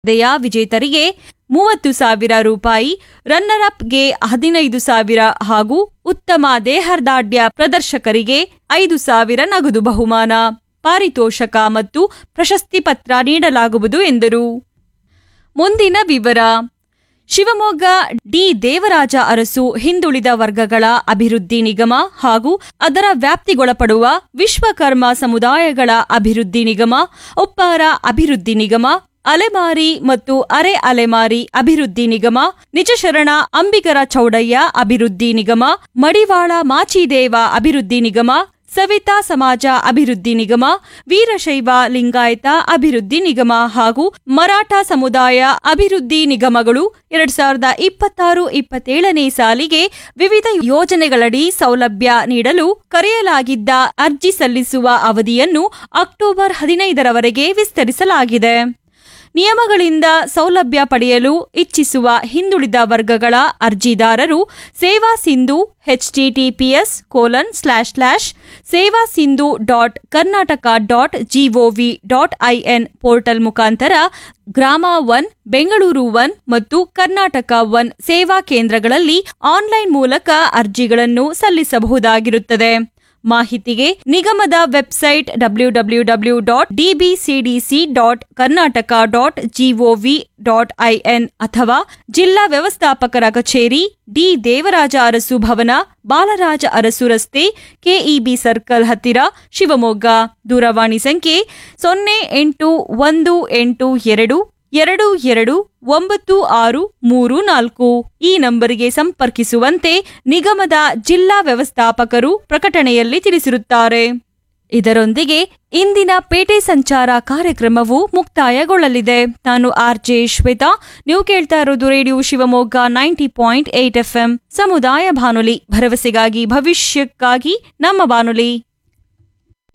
ಸ್ಪರ್ಧೆಯ ವಿಜೇತರಿಗೆ ಮೂವತ್ತು ಸಾವಿರ ರೂಪಾಯಿ ರನ್ನರ್ ಅಪ್ಗೆ ಹದಿನೈದು ಸಾವಿರ ಹಾಗೂ ಉತ್ತಮ ದೇಹದಾಢ್ಯ ಪ್ರದರ್ಶಕರಿಗೆ ಐದು ಸಾವಿರ ನಗದು ಬಹುಮಾನ ಪಾರಿತೋಷಕ ಮತ್ತು ಪ್ರಶಸ್ತಿ ಪತ್ರ ನೀಡಲಾಗುವುದು ಎಂದರು ಮುಂದಿನ ವಿವರ ಶಿವಮೊಗ್ಗ ಡಿ ದೇವರಾಜ ಅರಸು ಹಿಂದುಳಿದ ವರ್ಗಗಳ ಅಭಿವೃದ್ಧಿ ನಿಗಮ ಹಾಗೂ ಅದರ ವ್ಯಾಪ್ತಿಗೊಳಪಡುವ ವಿಶ್ವಕರ್ಮ ಸಮುದಾಯಗಳ ಅಭಿವೃದ್ಧಿ ನಿಗಮ ಉಪ್ಪಾರ ಅಭಿವೃದ್ಧಿ ನಿಗಮ ಅಲೆಮಾರಿ ಮತ್ತು ಅರೆ ಅಲೆಮಾರಿ ಅಭಿವೃದ್ಧಿ ನಿಗಮ ನಿಜಶರಣ ಅಂಬಿಗರ ಚೌಡಯ್ಯ ಅಭಿವೃದ್ಧಿ ನಿಗಮ ಮಡಿವಾಳ ಮಾಚಿದೇವ ಅಭಿವೃದ್ಧಿ ನಿಗಮ ಸವಿತಾ ಸಮಾಜ ಅಭಿವೃದ್ಧಿ ನಿಗಮ ವೀರಶೈವ ಲಿಂಗಾಯತ ಅಭಿವೃದ್ಧಿ ನಿಗಮ ಹಾಗೂ ಮರಾಠ ಸಮುದಾಯ ಅಭಿವೃದ್ಧಿ ನಿಗಮಗಳು ಎರಡ್ ಸಾವಿರದ ಇಪ್ಪತ್ತಾರು ಇಪ್ಪತ್ತೇಳನೇ ಸಾಲಿಗೆ ವಿವಿಧ ಯೋಜನೆಗಳಡಿ ಸೌಲಭ್ಯ ನೀಡಲು ಕರೆಯಲಾಗಿದ್ದ ಅರ್ಜಿ ಸಲ್ಲಿಸುವ ಅವಧಿಯನ್ನು ಅಕ್ಟೋಬರ್ ಹದಿನೈದರವರೆಗೆ ವಿಸ್ತರಿಸಲಾಗಿದೆ ನಿಯಮಗಳಿಂದ ಸೌಲಭ್ಯ ಪಡೆಯಲು ಇಚ್ಛಿಸುವ ಹಿಂದುಳಿದ ವರ್ಗಗಳ ಅರ್ಜಿದಾರರು Seva Sindhu HTTPS colon slash slash Seva Sindhu dot Karnataka dot GOV dot IN portal ಮುಖಾಂತರ ಗ್ರಾಮ ಒನ್ ಬೆಂಗಳೂರು ಒನ್ ಮತ್ತು ಕರ್ನಾಟಕ ಒನ್ ಸೇವಾ ಕೇಂದ್ರಗಳಲ್ಲಿ ಆನ್ಲೈನ್ ಮೂಲಕ ಅರ್ಜಿಗಳನ್ನು ಸಲ್ಲಿಸಬಹುದಾಗಿರುತ್ತದೆ ಮಾಹಿತಿಗೆ ನಿಗಮದ website W W W dot DBCDC dot Karnataka dot GOV dot IN ಅಥವಾ ಜಿಲ್ಲಾ ವ್ಯವಸ್ಥಾಪಕರ ಕಚೇರಿ ಡಿ ದೇವರಾಜ ಅರಸು ಭವನ ಬಾಲರಾಜ ಅರಸು ರಸ್ತೆ ಕೆಇಬಿ ಸರ್ಕಲ್ ಹತ್ತಿರ ಶಿವಮೊಗ್ಗ ದೂರವಾಣಿ ಸಂಖ್ಯೆ ಸೊನ್ನೆ ಎಂಟು ಒಂದು ಎಂಟು ಎರಡು ಎರಡು ಎರಡು ಒಂಬತ್ತು ಆರು ಮೂರು ನಾಲ್ಕು ಈ ನಂಬರಿಗೆ ಸಂಪರ್ಕಿಸುವಂತೆ ನಿಗಮದ ಜಿಲ್ಲಾ ವ್ಯವಸ್ಥಾಪಕರು ಪ್ರಕಟಣೆಯಲ್ಲಿ ತಿಳಿಸಿರುತ್ತಾರೆ ಇದರೊಂದಿಗೆ ಇಂದಿನ ಪೇಟೆ ಸಂಚಾರ ಕಾರ್ಯಕ್ರಮವು ಮುಕ್ತಾಯಗೊಳ್ಳಲಿದೆ ನಾನು ಆರ್ ಜೆ ಶ್ವೇತಾ ನೀವು ಕೇಳ್ತಾ ಇರೋದು radio Shivamogga ninety point eight F ಸಮುದಾಯ ಬಾನುಲಿ ಭರವಸೆಗಾಗಿ ಭವಿಷ್ಯಕ್ಕಾಗಿ ನಮ್ಮ ಬಾನುಲಿ